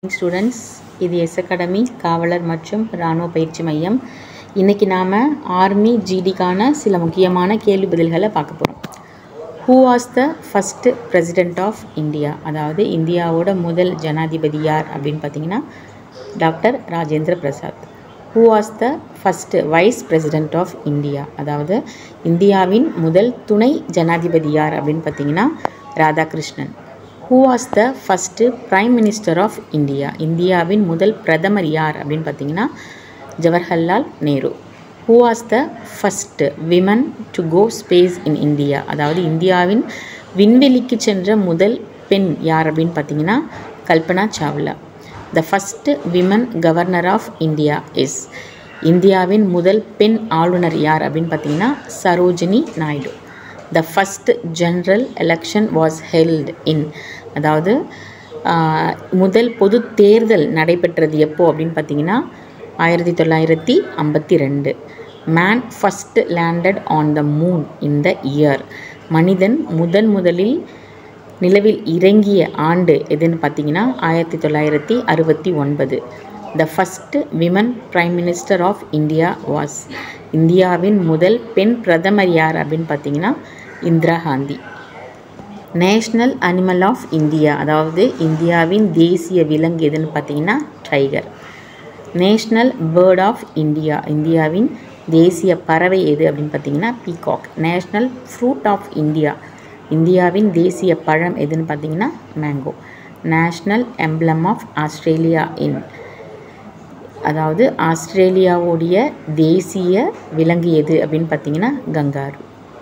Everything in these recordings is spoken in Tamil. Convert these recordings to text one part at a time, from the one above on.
ஸ்டூடெண்ட்ஸ் இது எஸ் அகாடமி காவலர் மற்றும் இராணுவ பயிற்சி மையம் இன்றைக்கி நாம் ஆர்மி ஜிடிக்கான சில முக்கியமான கேள்வி பதில்களை பார்க்க போகிறோம் who was the first president of India அதாவது இந்தியாவோட முதல் ஜனாதிபதி யார் அப்படின்னு பார்த்தீங்கன்னா doctor Rajendra Prasad who was the first vice president of India அதாவது இந்தியாவின் முதல் துணை ஜனாதிபதி யார் அப்படின்னு பார்த்தீங்கன்னா Radhakrishnan who was the first prime minister of India இந்தியாவின் முதல் பிரதமர் யார் அப்படின்னு பார்த்தீங்கன்னா Jawaharlal Nehru who was the first women to go space in India அதாவது இந்தியாவின் விண்வெளிக்கு சென்ற முதல் பெண் யார் அப்படின்னு பார்த்தீங்கன்னா Kalpana Chawla the first women governor of India is இந்தியாவின் முதல் பெண் ஆளுநர் யார் அப்படின்னு பார்த்தீங்கன்னா Sarojini Naidu the first general election was held in அதாவது முதல் பொது தேர்தல் நடைபெற்றது எப்போ அப்படின்னு பார்த்தீங்கன்னா ஆயிரத்தி தொள்ளாயிரத்தி ஐம்பத்தி ரெண்டு man first landed on the moon in the year மனிதன் முதன் முதலில் நிலவில் இறங்கிய ஆண்டு எதுன்னு பார்த்தீங்கன்னா ஆயிரத்தி தொள்ளாயிரத்தி அறுபத்தி ஒன்பது the first women prime minister of India was இந்தியாவின் முதல் பெண் பிரதமர் யார் அப்படின்னு பார்த்தீங்கன்னா Indira Gandhi national animal of India அதாவது இந்தியாவின் தேசிய விலங்கு எதுன்னு பார்த்தீங்கன்னா tiger national bird of India இந்தியாவின் தேசிய பறவை எது அப்படின்னு பார்த்தீங்கன்னா peacock national fruit of India இந்தியாவின் தேசிய பழம் எதுன்னு பார்த்தீங்கன்னா mango national emblem of Australia in அதாவது ஆஸ்திரேலியாவுடைய தேசிய விலங்கு எது அப்படின்னு பார்த்தீங்கன்னா kangaroo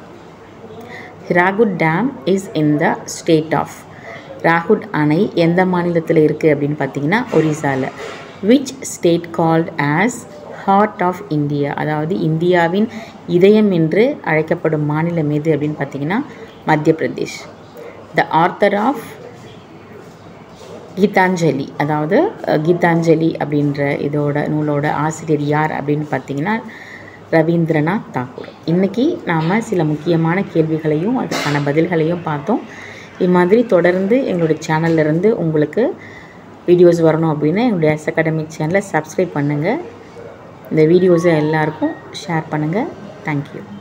Hirakud dam is in the state of Hirakud அணை எந்த மாநிலத்தில் இருக்குது அப்படின்னு பார்த்தீங்கன்னா ஒரிசாவில் which state called as heart of India அதாவது இந்தியாவின் இதயம் என்று அழைக்கப்படும் மாநிலம் எது அப்படின்னு பார்த்தீங்கன்னா Madhya Pradesh the author of Gitanjali அதாவது கீதாஞ்சலி அப்படின்ற இதோட நூலோட ஆசிரியர் யார் அப்படின்னு பார்த்தீங்கன்னா ரவீந்திரநாத் தாக்கூர் இன்றைக்கி நாம் சில முக்கியமான கேள்விகளையும் அதுக்கான பதில்களையும் பார்த்தோம் இம்மாதிரி தொடர்ந்து எங்களுடைய சேனல்லேருந்து உங்களுக்கு வீடியோஸ் வரணும் அப்படின்னு எங்களுடைய எஸ் அகாடமிக் சேனலை சப்ஸ்கிரைப் பண்ணுங்கள் இந்த வீடியோஸை எல்லாருக்கும் ஷேர் பண்ணுங்கள் தேங்க்யூ